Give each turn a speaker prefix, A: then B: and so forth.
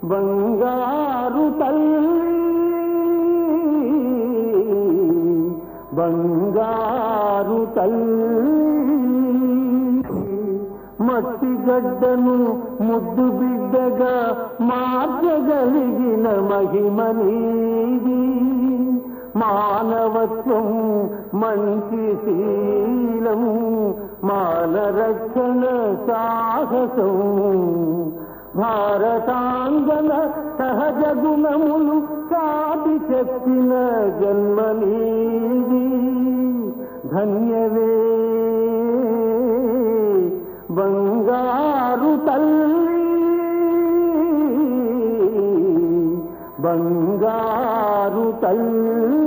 A: బంగారు తల్లి బంగారు తల్లి మట్టి గడ్డను ముద్దు బిడ్డగా మార్చగలిగిన మహిమ నీది మానవత్వం మంచి శీలం మాన రక్షణ సాహసం భారతాంగన సహజ గుణములు కాటి చెప్పిన జన్మ నీది ధన్యవే బంగారు తల్లి బంగారు తల్లి